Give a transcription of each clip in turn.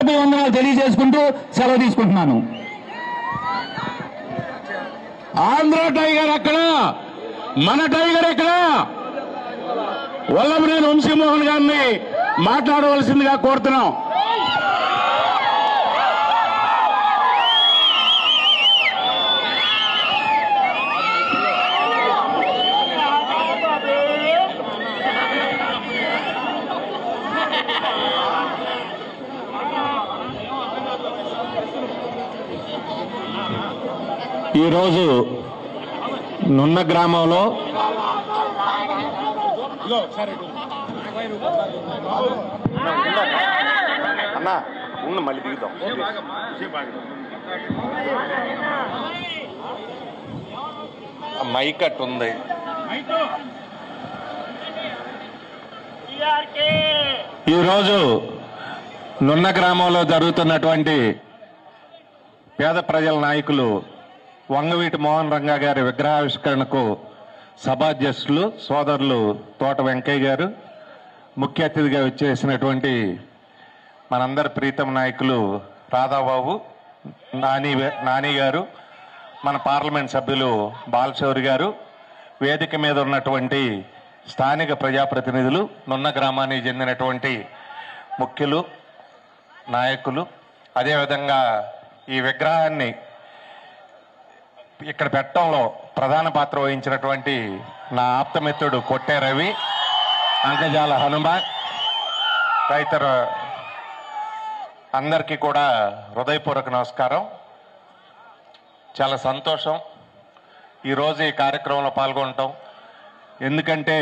వందనాలు తెలియజేసుకుంటూ సెలవు తీసుకుంటున్నాను ఆంధ్ర టైగర్ అక్కడ మన టైగర్ ఎక్కడ వల్లభనేని వంశీమోహన్ గారిని మాట్లాడవలసిందిగా కోరుతున్నాం ఈరోజు నున్న గ్రామంలో అన్నా ఉన్న మళ్ళీ దిగుదాం మైక్ అట్టు ఉంది ఈరోజు నున్న గ్రామంలో జరుగుతున్నటువంటి పేద ప్రజల నాయకులు వంగవీటి మోహన్ రంగా గారి విగ్రహావిష్కరణకు సభాధ్యక్షులు సోదరులు తోట వెంకయ్య గారు ముఖ్య అతిథిగా వచ్చేసినటువంటి మనందరి ప్రీతం నాయకులు రాధాబాబు నాని నాని గారు మన పార్లమెంట్ సభ్యులు బాలశౌరి గారు వేదిక మీద ఉన్నటువంటి స్థానిక ప్రజాప్రతినిధులు నున్న గ్రామానికి చెందినటువంటి ముఖ్యులు నాయకులు అదేవిధంగా ఈ విగ్రహాన్ని ఇక్కడ పెట్టడంలో ప్రధాన పాత్ర వహించినటువంటి నా ఆప్తమిత్రుడు కొట్టే రవి అంకజాల హనుమ తదితర అందరికీ కూడా హృదయపూర్వక నమస్కారం చాలా సంతోషం ఈరోజు ఈ కార్యక్రమంలో పాల్గొనటం ఎందుకంటే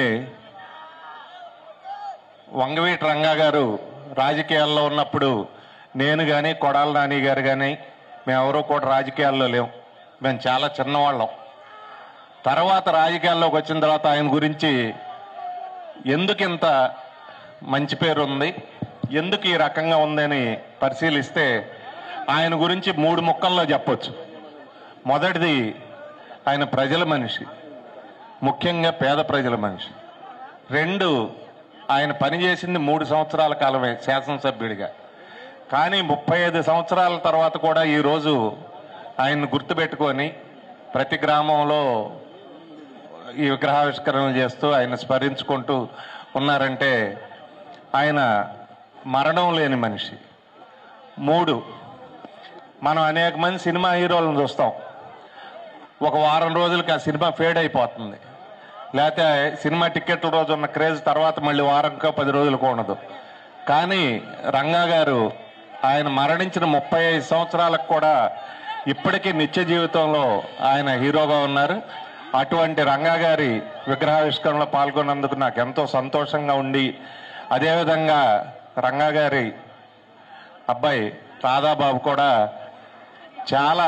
వంగవీటి రంగా గారు రాజకీయాల్లో ఉన్నప్పుడు నేను కానీ కొడాల నాని గారు కానీ మేమెవరూ కూడా రాజకీయాల్లో లేం మేము చాలా చిన్నవాళ్ళం తర్వాత రాజకీయాల్లోకి వచ్చిన తర్వాత ఆయన గురించి ఎందుకు ఇంత మంచి పేరు ఉంది ఎందుకు ఈ రకంగా ఉందని పరిశీలిస్తే ఆయన గురించి మూడు ముక్కల్లో చెప్పొచ్చు మొదటిది ఆయన ప్రజల మనిషి ముఖ్యంగా పేద ప్రజల మనిషి రెండు ఆయన పనిచేసింది మూడు సంవత్సరాల కాలమే శాసనసభ్యుడిగా కానీ ముప్పై ఐదు సంవత్సరాల తర్వాత కూడా ఈరోజు ఆయన్ని గుర్తుపెట్టుకొని ప్రతి గ్రామంలో ఈ విగ్రహావిష్కరణ చేస్తూ ఆయన స్మరించుకుంటూ ఉన్నారంటే ఆయన మరణం లేని మనిషి మూడు మనం అనేక మంది సినిమా హీరోలను చూస్తాం ఒక వారం రోజులకి ఆ సినిమా ఫేడ్ అయిపోతుంది లేకపోతే సినిమా టికెట్ల రోజు ఉన్న క్రేజ్ తర్వాత మళ్ళీ వారంకో పది రోజులకు ఉండదు కానీ రంగా గారు ఆయన మరణించిన ముప్పై ఐదు సంవత్సరాలకు కూడా ఇప్పటికీ నిత్య జీవితంలో ఆయన హీరోగా ఉన్నారు అటువంటి రంగా గారి విగ్రహావిష్కరణలో పాల్గొన్నందుకు నాకు ఎంతో సంతోషంగా ఉండి అదేవిధంగా రంగా గారి అబ్బాయి రాధాబాబు కూడా చాలా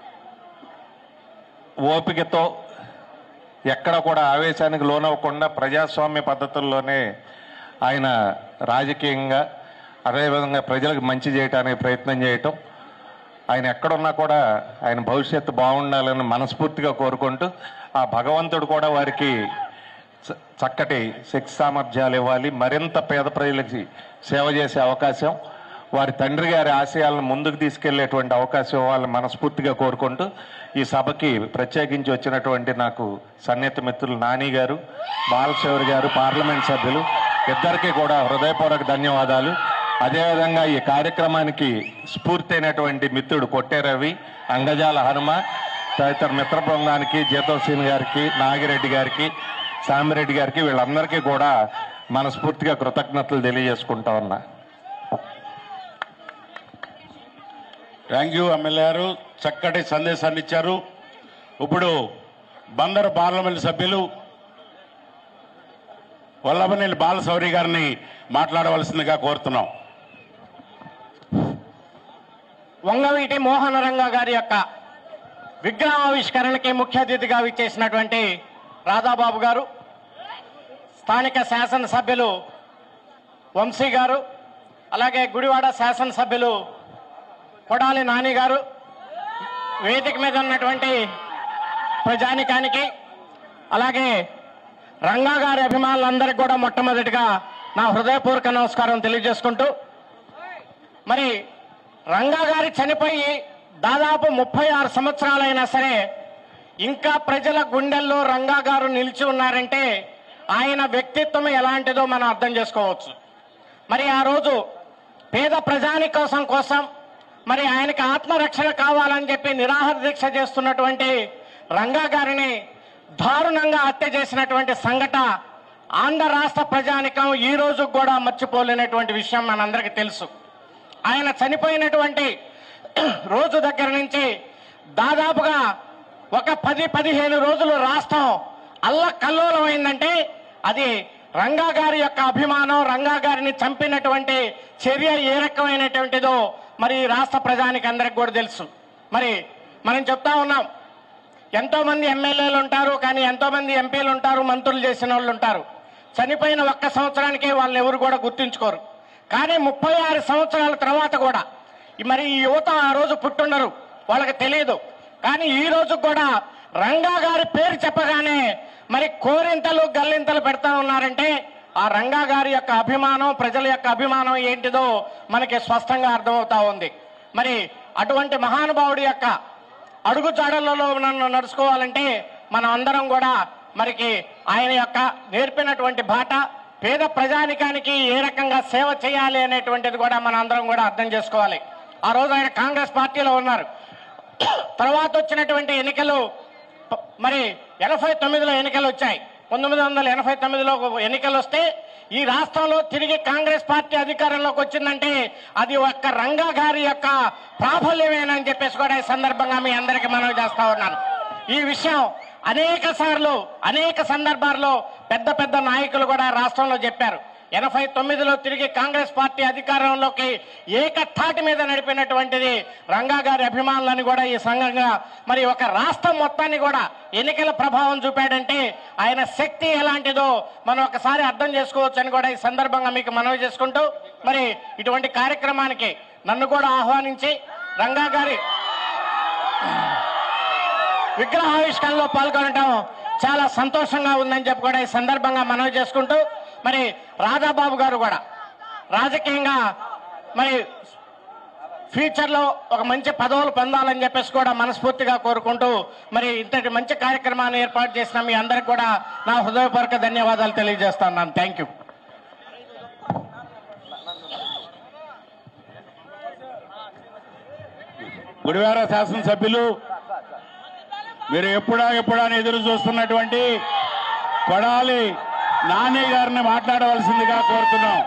ఓపికతో ఎక్కడ కూడా ఆవేశానికి లోనవ్వకుండా ప్రజాస్వామ్య పద్ధతుల్లోనే ఆయన రాజకీయంగా అదేవిధంగా ప్రజలకు మంచి చేయడానికి ప్రయత్నం చేయటం ఆయన ఎక్కడున్నా కూడా ఆయన భవిష్యత్తు బాగుండాలని మనస్ఫూర్తిగా కోరుకుంటూ ఆ భగవంతుడు కూడా వారికి చ- చక్కటి శక్తి సామర్థ్యాలు ఇవ్వాలి మరింత పేద ప్రజలకి సేవ చేసే అవకాశం వారి తండ్రి గారి ఆశయాలను ముందుకు తీసుకెళ్లేటువంటి అవకాశం ఇవ్వాలని మనస్ఫూర్తిగా కోరుకుంటూ ఈ సభకి ప్రత్యేకించి వచ్చినటువంటి నాకు సన్నిహిత మిత్రులు నాని గారు బాలశౌరి గారు పార్లమెంట్ సభ్యులు ఇద్దరికీ కూడా హృదయపూర్వక ధన్యవాదాలు అదేవిధంగా ఈ కార్యక్రమానికి స్ఫూర్తి అయినటువంటి మిత్రుడు కొట్టే రవి అంగజాల హనుమ తదితర మిత్ర బృందానికి జీతోసీన్ గారికి నాగిరెడ్డి గారికి సామిరెడ్డి గారికి వీళ్ళందరికీ కూడా మనస్ఫూర్తిగా కృతజ్ఞతలు తెలియజేసుకుంటా ఉన్నా థ్యాంక్ యూ ఎమ్మెల్యే గారు చక్కటి సందేశాన్ని ఇచ్చారు ఇప్పుడు బందరు పార్లమెంట్ సభ్యులు వల్లభనేని బాలశౌరి గారిని మాట్లాడవలసిందిగా కోరుతున్నాం వంగవీటి మోహన రంగ గారి యొక్క విగ్రహావిష్కరణకి ముఖ్య అతిథిగా విచ్చేసినటువంటి రాధాబాబు గారు స్థానిక శాసనసభ్యులు వంశీ గారు అలాగే గుడివాడ శాసనసభ్యులు కొడాలి నాని గారు వేదిక మీద ఉన్నటువంటి ప్రజానికానికి అలాగే రంగా గారి అభిమానులందరికీ కూడా మొట్టమొదటిగా నా హృదయపూర్వక నమస్కారం తెలియజేసుకుంటూ మరి రంగా గారి చనిపోయి దాదాపు ముప్పై ఆరు సంవత్సరాలైనా సరే ఇంకా ప్రజల గుండెల్లో రంగా గారు నిలిచి ఉన్నారంటే ఆయన వ్యక్తిత్వం ఎలాంటిదో మనం అర్థం చేసుకోవచ్చు మరి ఆ రోజు పేద ప్రజానికోసం కోసం మరి ఆయనకి ఆత్మరక్షణ కావాలని చెప్పి నిరాహార దీక్ష చేస్తున్నటువంటి రంగా గారిని దారుణంగా హత్య చేసినటువంటి సంఘట ఆంధ్ర రాష్ట్ర ప్రజానికం ఈ రోజు కూడా మర్చిపోలేనటువంటి విషయం మనందరికీ తెలుసు ఆయన చనిపోయినటువంటి రోజు దగ్గర నుంచి దాదాపుగా ఒక పది పదిహేను రోజులు రాష్ట్రం అల్ల కల్లోలమైందంటే అది రంగా గారి యొక్క అభిమానం రంగా గారిని చంపినటువంటి చర్య ఏ రకమైనటువంటిదో మరి ఈ రాష్ట్ర ప్రజానికి అందరికి కూడా తెలుసు మరి మనం చెప్తా ఉన్నాం ఎంతో మంది ఎమ్మెల్యేలు ఉంటారు కానీ ఎంతో మంది ఎంపీలు ఉంటారు మంత్రులు చేసిన వాళ్ళు ఉంటారు చనిపోయిన ఒక్క సంవత్సరానికే వాళ్ళు ఎవరు కూడా గుర్తుంచుకోరు కానీ ముప్పై ఆరు సంవత్సరాల తర్వాత కూడా ఈ మరి ఈ యువత ఆ రోజు పుట్టుండరు వాళ్ళకి తెలియదు కానీ ఈ రోజు కూడా రంగా గారి పేరు చెప్పగానే మరి కోరింతలు గల్లింతలు పెడతా ఉన్నారంటే ఆ రంగా గారి యొక్క అభిమానం ప్రజల యొక్క అభిమానం ఏంటిదో మనకి స్పష్టంగా అర్థమవుతా ఉంది మరి అటువంటి మహానుభావుడి యొక్క అడుగు జాడలలో నన్ను నడుచుకోవాలంటే మనం అందరం కూడా మరికి ఆయన యొక్క నేర్పినటువంటి బాట పేద ప్రజానికానికి ఏ రకంగా సేవ చేయాలి అనేటువంటిది కూడా మనం అందరం కూడా అర్థం చేసుకోవాలి ఆ రోజు ఆయన కాంగ్రెస్ పార్టీలో ఉన్నారు తర్వాత వచ్చినటువంటి ఎన్నికలు ప- మరి ఎనభై తొమ్మిదిలో ఎన్నికలు వచ్చాయి పంతొమ్మిది వందల ఎనభై తొమ్మిదిలో ఎన్నికలు వస్తే ఈ రాష్ట్రంలో తిరిగి కాంగ్రెస్ పార్టీ అధికారంలోకి వచ్చిందంటే అది ఒక్క రంగా గారి యొక్క ప్రాబల్యమేనని చెప్పేసి కూడా ఈ సందర్భంగా మీ అందరికీ మనవి చేస్తా ఉన్నాను ఈ విషయం అనేక సార్లు అనేక సందర్భాల్లో పెద్ద పెద్ద నాయకులు కూడా రాష్ట్రంలో చెప్పారు ఎనభై తొమ్మిదిలో తిరిగి కాంగ్రెస్ పార్టీ అధికారంలోకి ఏకతాటి మీద నడిపినటువంటిది రంగా గారి అభిమానులని కూడా ఈ సంఘంగా మరి ఒక రాష్ట్రం మొత్తాన్ని కూడా ఎన్నికల ప్రభావం చూపాడంటే ఆయన శక్తి ఎలాంటిదో మనం ఒకసారి అర్థం చేసుకోవచ్చు అని కూడా ఈ సందర్భంగా మీకు మనవి చేసుకుంటూ మరి ఇటువంటి కార్యక్రమానికి నన్ను కూడా ఆహ్వానించి రంగా గారి విగ్రహావిష్కరణలో పాల్గొనడం చాలా సంతోషంగా ఉందని చెప్పి కూడా ఈ సందర్భంగా మనవి చేసుకుంటూ మరి రాధాబాబు గారు కూడా రాజకీయంగా మరి ఫ్యూచర్ లో ఒక మంచి పదవులు పొందాలని చెప్పేసి కూడా మనస్ఫూర్తిగా కోరుకుంటూ మరి ఇంతటి మంచి కార్యక్రమాన్ని ఏర్పాటు చేసిన మీ అందరికి కూడా నా హృదయపూర్వక ధన్యవాదాలు తెలియజేస్తున్నాను థ్యాంక్ యూ గుడివార శాసనసభ్యులు మీరు ఎప్పుడా ఎప్పుడా అని ఎదురు చూస్తున్నటువంటి కొడాలి నాని గారిని మాట్లాడవలసిందిగా కోరుతున్నాం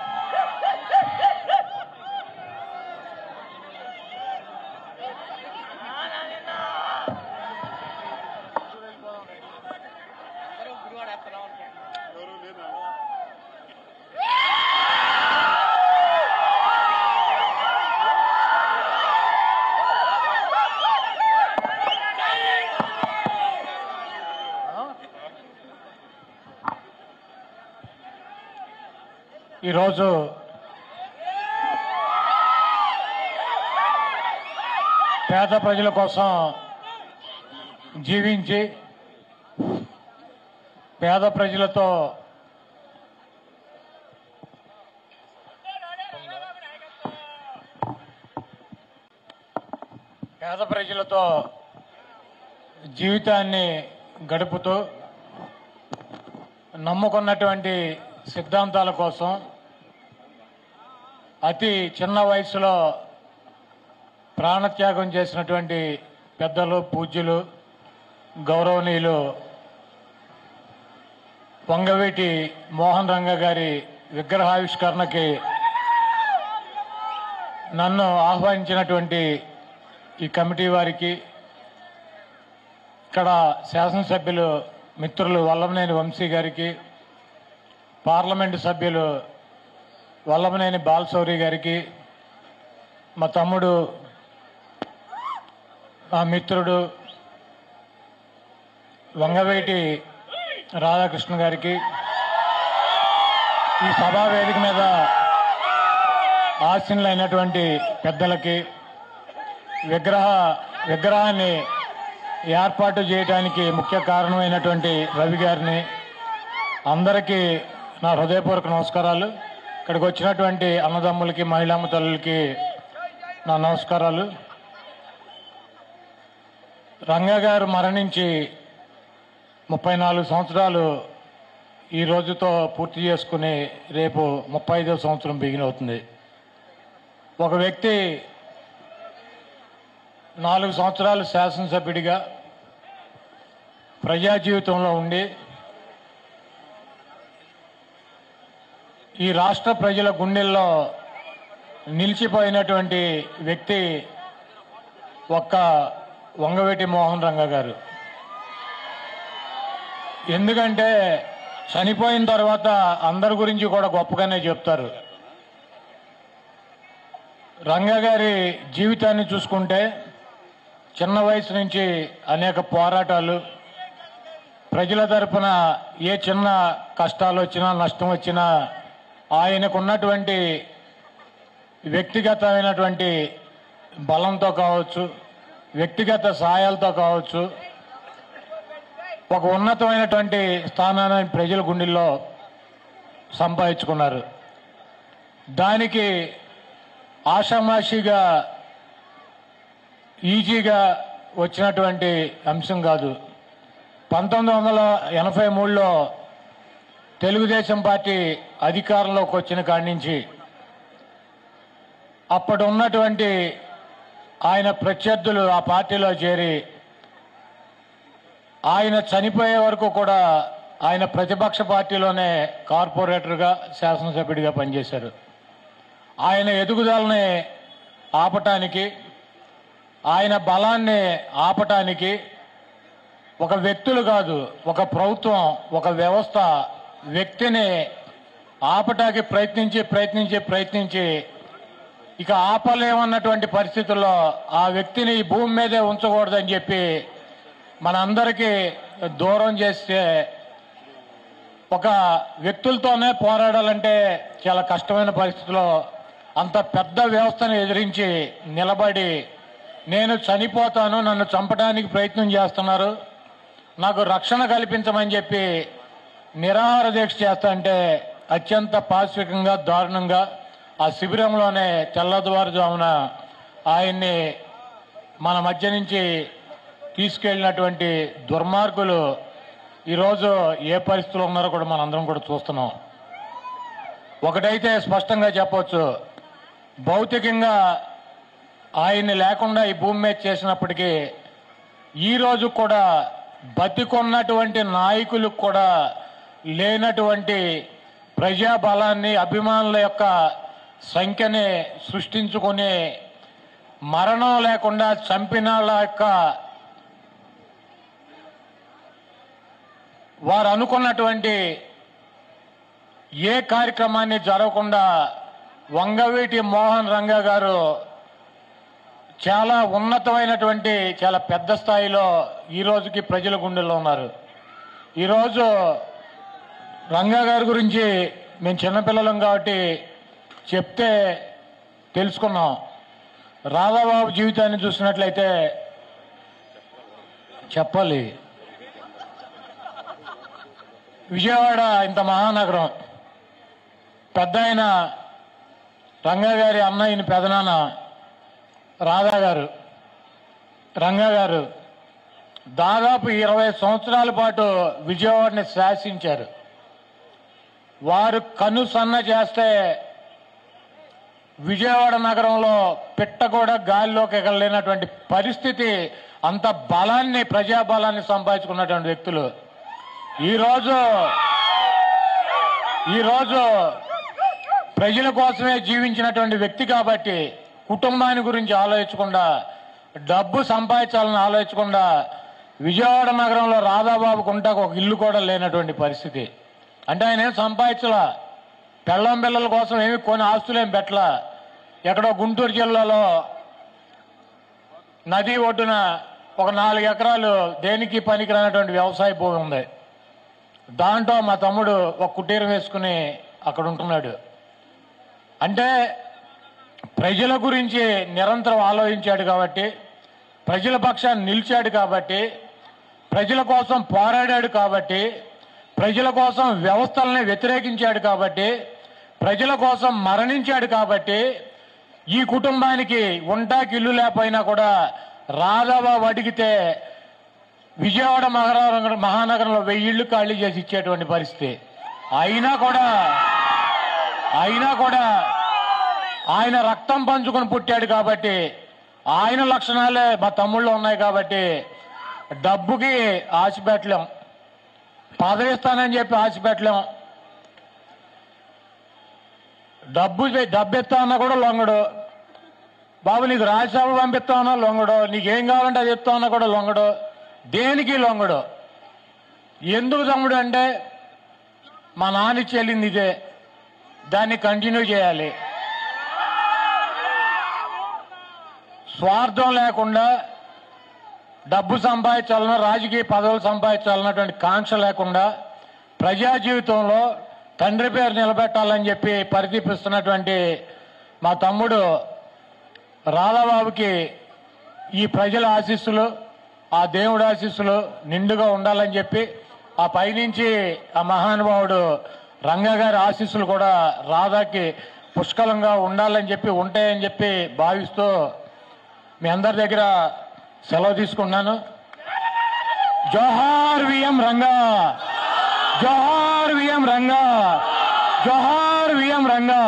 ఈరోజు పేద ప్రజల కోసం జీవించి పేద ప్రజలతో పేద ప్రజలతో జీవితాన్ని గడుపుతూ నమ్ముకున్నటువంటి సిద్ధాంతాల కోసం అతి చిన్న వయసులో ప్రాణత్యాగం చేసినటువంటి పెద్దలు పూజ్యులు గౌరవనీయులు పొంగవేటి మోహన్ రంగ గారి విగ్రహావిష్కరణకి నన్ను ఆహ్వానించినటువంటి ఈ కమిటీ వారికి ఇక్కడ శాసనసభ్యులు మిత్రులు వల్లభనేని వంశీ గారికి పార్లమెంటు సభ్యులు వల్లభనేని బాలశౌరి గారికి మా తమ్ముడు మా మిత్రుడు వంగవేటి రాధాకృష్ణ గారికి ఈ సభా వేదిక మీద ఆశీనులైనటువంటి పెద్దలకి విగ్రహ విగ్రహాన్ని ఏర్పాటు చేయడానికి ముఖ్య కారణమైనటువంటి రవి గారిని అందరికీ నా హృదయపూర్వక నమస్కారాలు ఇక్కడికి వచ్చినటువంటి అన్నదమ్ములకి మహిళామ తల్లులకి నా నమస్కారాలు రంగా గారు మరణించి ముప్పై నాలుగు సంవత్సరాలు ఈ రోజుతో పూర్తి చేసుకుని రేపు ముప్పై ఐదో సంవత్సరం బిగిన్ అవుతుంది ఒక వ్యక్తి నాలుగు సంవత్సరాలు శాసనసభ్యుడిగా ప్రజా జీవితంలో ఉండి ఈ రాష్ట్ర ప్రజల గుండెల్లో నిలిచిపోయినటువంటి వ్యక్తి ఒక్క వంగవేటి మోహన్ రంగ గారు ఎందుకంటే చనిపోయిన తర్వాత అందరి గురించి కూడా గొప్పగానే చెప్తారు రంగ గారి జీవితాన్ని చూసుకుంటే చిన్న వయసు నుంచి అనేక పోరాటాలు ప్రజల తరపున ఏ చిన్న కష్టాలు వచ్చినా నష్టం వచ్చినా ఆయనకున్నటువంటి వ్యక్తిగతమైనటువంటి బలంతో కావచ్చు వ్యక్తిగత సహాయాలతో కావచ్చు ఒక ఉన్నతమైనటువంటి స్థానాన్ని ప్రజల గుండెల్లో సంపాదించుకున్నారు దానికి ఆషామాషిగా ఈజీగా వచ్చినటువంటి అంశం కాదు పంతొమ్మిది వందల ఎనభై మూడులో తెలుగుదేశం పార్టీ అధికారంలోకి వచ్చిన కాడి నుంచి అప్పటి ఉన్నటువంటి ఆయన ప్రత్యర్థులు ఆ పార్టీలో చేరి ఆయన చనిపోయే వరకు కూడా ఆయన ప్రతిపక్ష పార్టీలోనే కార్పొరేటర్గా శాసనసభ్యుడిగా పనిచేశారు ఆయన ఎదుగుదలని ఆపటానికి ఆయన బలాన్ని ఆపటానికి ఒక వ్యక్తులు కాదు ఒక ప్రభుత్వం ఒక వ్యవస్థ వ్యక్తిని ఆపటానికి ప్రయత్నించి ప్రయత్నించి ప్రయత్నించి ఇక ఆపలేమన్నటువంటి పరిస్థితుల్లో ఆ వ్యక్తిని ఈ భూమి మీదే ఉంచకూడదని చెప్పి మనందరికీ దూరం చేస్తే ఒక వ్యక్తులతోనే పోరాడాలంటే చాలా కష్టమైన పరిస్థితిలో అంత పెద్ద వ్యవస్థను ఎదిరించి నిలబడి నేను చనిపోతాను నన్ను చంపడానికి ప్రయత్నం చేస్తున్నారు నాకు రక్షణ కల్పించమని చెప్పి నిరాహార దీక్ష చేస్తంటే అత్యంత పాశ్వికంగా దారుణంగా ఆ శిబిరంలోనే తెల్లవారుజామున ఆయన్ని మన మధ్య నుంచి తీసుకెళ్ళినటువంటి దుర్మార్గులు ఈరోజు ఏ పరిస్థితుల్లో ఉన్నారో కూడా మనందరం కూడా చూస్తున్నాం ఒకటైతే స్పష్టంగా చెప్పొచ్చు భౌతికంగా ఆయన్ని లేకుండా ఈ భూమి మీద చేసినప్పటికీ ఈ రోజు కూడా బతికున్నటువంటి నాయకులకు కూడా లేనటువంటి ప్రజాబలాన్ని అభిమానుల యొక్క సంఖ్యని సృష్టించుకొని మరణం లేకుండా చంపిన వాళ్ళ యొక్క వారు అనుకున్నటువంటి ఏ కార్యక్రమాన్ని జరగకుండా వంగవీటి మోహన్ రంగ గారు చాలా ఉన్నతమైనటువంటి చాలా పెద్ద స్థాయిలో ఈ రోజుకి ప్రజల గుండెల్లో ఉన్నారు ఈరోజు రంగా గారి గురించి మేము చిన్నపిల్లలం కాబట్టి చెప్తే తెలుసుకున్నాం రాధాబాబు జీవితాన్ని చూసినట్లయితే చెప్పాలి విజయవాడ ఇంత మహానగరం పెద్ద ఆయన రంగా గారి అన్నయ్యని పెదనాన్న రాధా గారు రంగా గారు దాదాపు ఇరవై సంవత్సరాల పాటు విజయవాడని శాసించారు వారు కనుసన్న చేస్తే విజయవాడ నగరంలో పిట్ట కూడా గాలిలోకి ఎగలేనటువంటి పరిస్థితి అంత బలాన్ని ప్రజాబలాన్ని సంపాదించుకున్నటువంటి వ్యక్తులు ఈరోజు ఈరోజు ప్రజల కోసమే జీవించినటువంటి వ్యక్తి కాబట్టి కుటుంబాన్ని గురించి ఆలోచించకుండా డబ్బు సంపాదించాలని ఆలోచించకుండా విజయవాడ నగరంలో రాధాబాబుకు ఉంటాకు ఒక ఇల్లు కూడా లేనటువంటి పరిస్థితి అంటే ఆయన ఏం సంపాదించలా పెళ్ళం పిల్లల కోసం ఏమి కొన్ని ఆస్తులేం పెట్టలా ఎక్కడో గుంటూరు జిల్లాలో నది ఒడ్డున ఒక నాలుగు ఎకరాలు దేనికి పనికిరానటువంటి వ్యవసాయ భూమి ఉంది దాంట్లో మా తమ్ముడు ఒక కుటీరం వేసుకుని అక్కడ ఉంటున్నాడు అంటే ప్రజల గురించి నిరంతరం ఆలోచించాడు కాబట్టి ప్రజల పక్షాన్ని నిలిచాడు కాబట్టి ప్రజల కోసం పోరాడాడు కాబట్టి ప్రజల కోసం వ్యవస్థల్ని వ్యతిరేకించాడు కాబట్టి ప్రజల కోసం మరణించాడు కాబట్టి ఈ కుటుంబానికి ఉంటాకి ఇల్లు లేకపోయినా కూడా రాధాబాబు అడిగితే విజయవాడ మహానగరం మహానగరంలో వెయ్యి ఇళ్ళు ఖాళీ చేసి ఇచ్చేటువంటి పరిస్థితి అయినా కూడా అయినా కూడా ఆయన రక్తం పంచుకొని పుట్టాడు కాబట్టి ఆయన లక్షణాలే మా తమ్ముళ్ళు ఉన్నాయి కాబట్టి డబ్బుకి ఆశ పెట్టలేం పదవి ఇస్తానని చెప్పి ఆశ పెట్టలేం డబ్బు డబ్బు ఇస్తా అన్నా కూడా లొంగడు బాబు నీకు రాజ్యసభ పంపిస్తా ఉన్నా లొంగడు నీకేం కావాలంటే అది ఇస్తా ఉన్నా కూడా లొంగడు దేనికి లొంగడు ఎందుకు తమ్ముడు అంటే మా నాన్న చెల్లింది ఇదే దాన్ని కంటిన్యూ చేయాలి స్వార్థం లేకుండా డబ్బు సంపాదించాలన్నా రాజకీయ పదవులు సంపాదించాలన్నటువంటి కాంక్ష లేకుండా ప్రజా జీవితంలో తండ్రి పేరు నిలబెట్టాలని చెప్పి పరితీపిస్తున్నటువంటి మా తమ్ముడు రాధాబాబుకి ఈ ప్రజల ఆశీస్సులు ఆ దేవుడి ఆశీస్సులు నిండుగా ఉండాలని చెప్పి ఆ పైనుంచి ఆ మహానుభావుడు రంగా గారి ఆశీస్సులు కూడా రాధాకి పుష్కలంగా ఉండాలని చెప్పి ఉంటాయని చెప్పి భావిస్తూ మీ అందరి దగ్గర సెలవు తీసుకున్నాను జోహార్ విఎం రంగా జోహార్ విఎం రంగా జోహార్ విఎం రంగా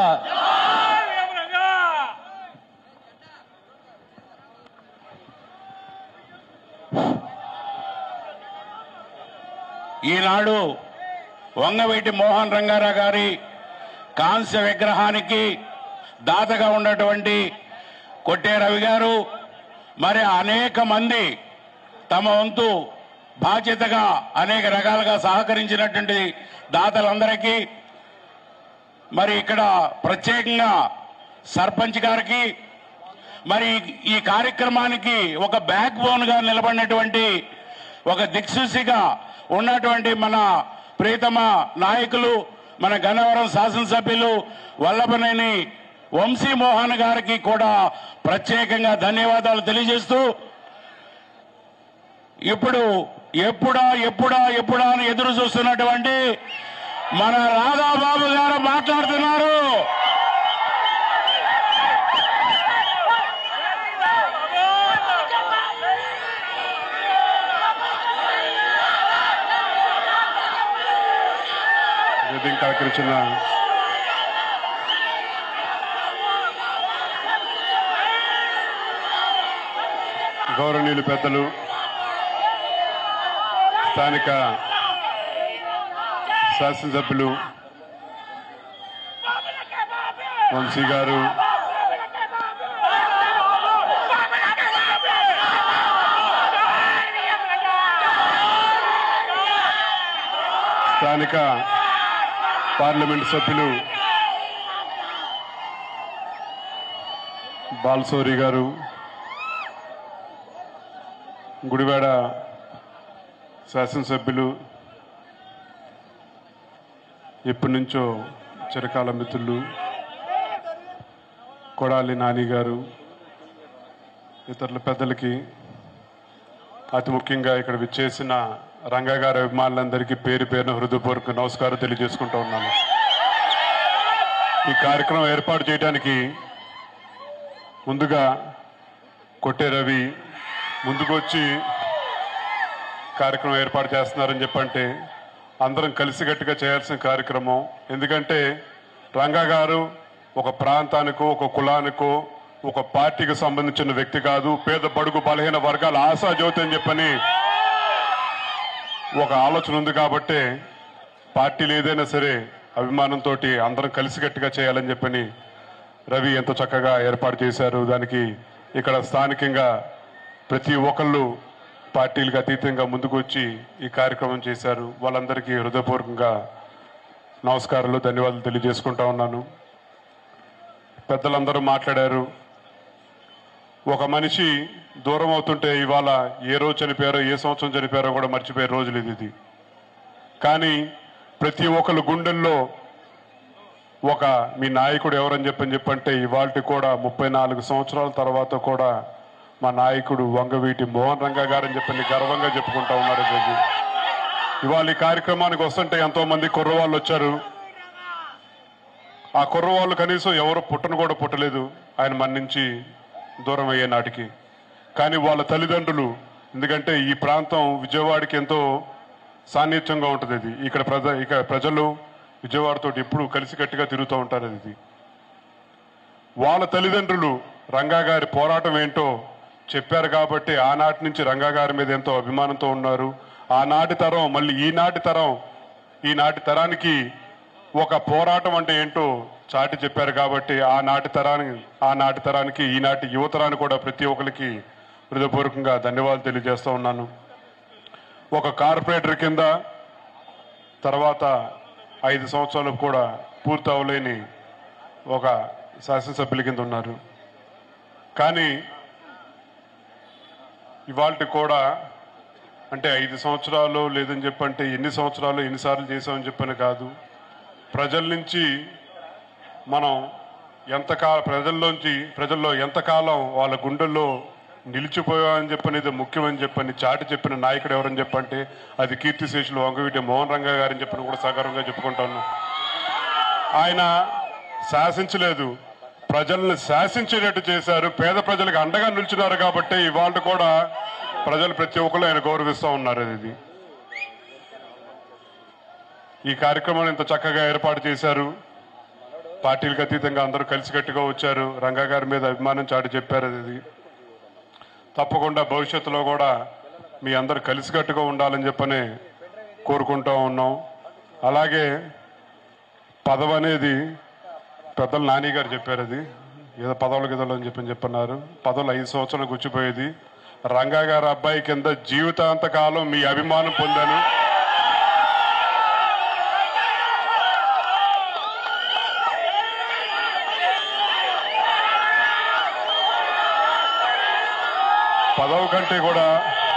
ఈనాడు వంగవీటి మోహన్ రంగారావు గారి కాంస్య విగ్రహానికి దాతగా ఉన్నటువంటి కొట్టే రవి గారు మరి అనేక మంది తమ వంతు బాధ్యతగా అనేక రకాలుగా సహకరించినటువంటి దాతలందరికీ మరి ఇక్కడ ప్రత్యేకంగా సర్పంచ్ గారికి మరి ఈ కార్యక్రమానికి ఒక బ్యాక్ బోన్ గా నిలబడినటువంటి ఒక దిక్సూసిగా ఉన్నటువంటి మన ప్రీతమ నాయకులు మన గన్నవరం శాసనసభ్యులు వల్లభనేని వంశీ మోహన్ గారికి కూడా ప్రత్యేకంగా ధన్యవాదాలు తెలియజేస్తూ ఇప్పుడు ఎప్పుడా ఎప్పుడా ఎప్పుడా అని ఎదురు చూస్తున్నటువంటి మన రాధాబాబు గారు మాట్లాడుతున్నారు వేదిక కలకరించిన గౌరవనీయులు పెద్దలు స్థానిక శాసనసభ్యులు వంశీ గారు స్థానిక పార్లమెంట్ సభ్యులు బాలసౌరి గారు గుడివాడ శాసనసభ్యులు ఎప్పటి నుంచో చిరకాల మిత్రులు కొడాలి నాని గారు ఇతరుల పెద్దలకి అతి ముఖ్యంగా ఇక్కడ విచ్చేసిన రంగా గారి అభిమానులందరికీ పేరు పేరున హృదయపూర్వక నమస్కారం తెలియజేసుకుంటూ ఉన్నాను ఈ కార్యక్రమం ఏర్పాటు చేయడానికి ముందుగా కొట్టే రవి ముందుకు వచ్చి కార్యక్రమం ఏర్పాటు చేస్తున్నారని చెప్పంటే అందరం కలిసికట్టుగా చేయాల్సిన కార్యక్రమం ఎందుకంటే రంగా గారు ఒక ప్రాంతానికో ఒక కులానికో ఒక పార్టీకి సంబంధించిన వ్యక్తి కాదు పేద బడుగు బలహీన వర్గాల ఆశా జ్యోతి అని చెప్పని ఒక ఆలోచన ఉంది కాబట్టే పార్టీలు ఏదైనా సరే అభిమానంతో అందరం కలిసికట్టుగా చేయాలని చెప్పని రవి ఎంతో చక్కగా ఏర్పాటు చేశారు దానికి ఇక్కడ స్థానికంగా ప్రతి ఒక్కళ్ళు పార్టీలకు అతీతంగా ముందుకు వచ్చి ఈ కార్యక్రమం చేశారు వాళ్ళందరికీ హృదయపూర్వకంగా నమస్కారాలు ధన్యవాదాలు తెలియజేసుకుంటా ఉన్నాను పెద్దలందరూ మాట్లాడారు ఒక మనిషి దూరం అవుతుంటే ఇవాళ ఏ రోజు చనిపోయారో ఏ సంవత్సరం చనిపోయారో కూడా మర్చిపోయే రోజులు ఇది ఇది కానీ ప్రతి ఒక్కరు గుండెల్లో ఒక మీ నాయకుడు ఎవరని చెప్పని చెప్పంటే ఇవాళ కూడా ముప్పై నాలుగు సంవత్సరాల తర్వాత కూడా మా నాయకుడు వంగవీటి మోహన్ రంగా గారని చెప్పని గర్వంగా చెప్పుకుంటా ఉన్నారు ఈరోజు ఇవాళ ఈ కార్యక్రమానికి వస్తుంటే ఎంతో మంది కుర్రవాళ్ళు వచ్చారు ఆ కుర్రవాళ్ళు కనీసం ఎవరు పుట్టను కూడా పుట్టలేదు ఆయన మన నుంచి దూరం అయ్యే నాటికి కానీ వాళ్ళ తల్లిదండ్రులు ఎందుకంటే ఈ ప్రాంతం విజయవాడకి ఎంతో సాన్నిధ్యంగా ఉంటుంది ఇది ఇక్కడ ప్రజ ఇక ప్రజలు విజయవాడతో ఎప్పుడు కలిసికట్టుగా తిరుగుతూ ఉంటారు అది ఇది వాళ్ళ తల్లిదండ్రులు రంగా గారి పోరాటం ఏంటో చెప్పారు కాబట్టి ఆనాటి నుంచి రంగా గారి మీద ఎంతో అభిమానంతో ఉన్నారు ఆనాటి తరం మళ్ళీ ఈనాటి తరం ఈనాటి తరానికి ఒక పోరాటం అంటే ఏంటో చాటి చెప్పారు కాబట్టి ఆనాటి తరానికి ఆనాటి తరానికి ఈనాటి యువతరానికి కూడా ప్రతి ఒక్కరికి హృదయపూర్వకంగా ధన్యవాదాలు తెలియజేస్తూ ఉన్నాను ఒక కార్పొరేటర్ కింద తర్వాత ఐదు సంవత్సరాలు కూడా పూర్తి అవ్వలేని ఒక శాసనసభ్యుల కింద ఉన్నారు కానీ ఇవాళ కూడా అంటే ఐదు సంవత్సరాలు లేదని చెప్పంటే ఎన్ని సంవత్సరాలు ఎన్నిసార్లు చేసామని చెప్పని కాదు ప్రజల నుంచి మనం ఎంతకాల ప్రజల్లోంచి ప్రజల్లో ఎంతకాలం వాళ్ళ గుండెల్లో నిలిచిపోయామని చెప్పనేది ముఖ్యమని చెప్పని చాటి చెప్పిన నాయకుడు ఎవరని చెప్పంటే అది కీర్తిశేషులు వంగవీటి మోహన్ రంగా గారని చెప్పని కూడా సగర్వంగా చెప్పుకుంటాను ఆయన శాసించలేదు ప్రజల్ని శాసించేటట్టు చేశారు పేద ప్రజలకు అండగా నిల్చున్నారు కాబట్టి ఇవాళ కూడా ప్రజలు ప్రతి ఒక్కరు ఆయన గౌరవిస్తూ ఉన్నారు ఇది ఈ కార్యక్రమాన్ని ఇంత చక్కగా ఏర్పాటు చేశారు పార్టీలకు అతీతంగా అందరూ కలిసికట్టుగా వచ్చారు రంగా గారి మీద అభిమానం చాటి చెప్పారు అది తప్పకుండా భవిష్యత్తులో కూడా మీ అందరు కలిసికట్టుగా ఉండాలని చెప్పని కోరుకుంటూ ఉన్నాం అలాగే పదవి అనేది పెద్దలు నాని గారు చెప్పారు అది ఏదో పదవుల గిదలు అని చెప్పని చెప్పన్నారు పదవులు ఐదు సంవత్సరాలు గుచ్చిపోయేది రంగా గారి అబ్బాయి కింద జీవితాంత కాలం మీ అభిమానం పొందాను పదవి కంటే కూడా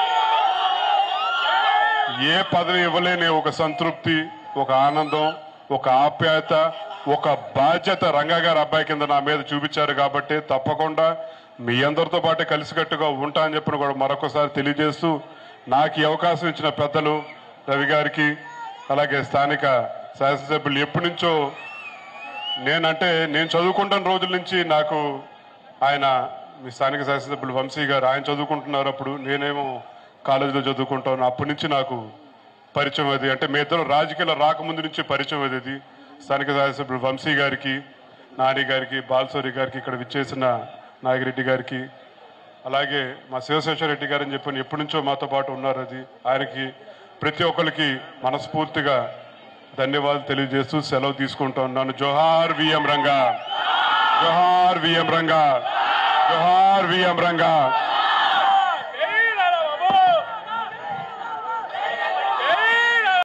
ఏ పదవి ఇవ్వలేని ఒక సంతృప్తి ఒక ఆనందం ఒక ఆప్యాయత ఒక బాధ్యత రంగా గారి అబ్బాయి కింద నా మీద చూపించారు కాబట్టి తప్పకుండా మీ అందరితో పాటు కలిసికట్టుగా ఉంటా అని చెప్పిన కూడా మరొకసారి తెలియజేస్తూ నాకు ఈ అవకాశం ఇచ్చిన పెద్దలు రవి గారికి అలాగే స్థానిక శాసనసభ్యులు ఎప్పటి నుంచో నేనంటే నేను చదువుకుంటున్న రోజుల నుంచి నాకు ఆయన మీ స్థానిక శాసనసభ్యులు వంశీ గారు ఆయన చదువుకుంటున్నారు అప్పుడు నేనేమో కాలేజీలో చదువుకుంటాను అప్పటి నుంచి నాకు పరిచయం అది అంటే మీ ఇద్దరు రాజకీయాలు రాకముందు నుంచి పరిచయం అది ఇది స్థానిక శాసనసభ్యులు వంశీ గారికి నాని గారికి బాలసూరి గారికి ఇక్కడ విచ్చేసిన నాగిరెడ్డి గారికి అలాగే మా శివశేషరెడ్డి గారు అని చెప్పి ఎప్పటి నుంచో మాతో పాటు ఉన్నారు అది ఆయనకి ప్రతి ఒక్కరికి మనస్ఫూర్తిగా ధన్యవాదాలు తెలియజేస్తూ సెలవు తీసుకుంటా ఉన్నాను జోహార్ విఎం రంగా జోహార్ విఎం రంగా జోహార్ విఎం రంగా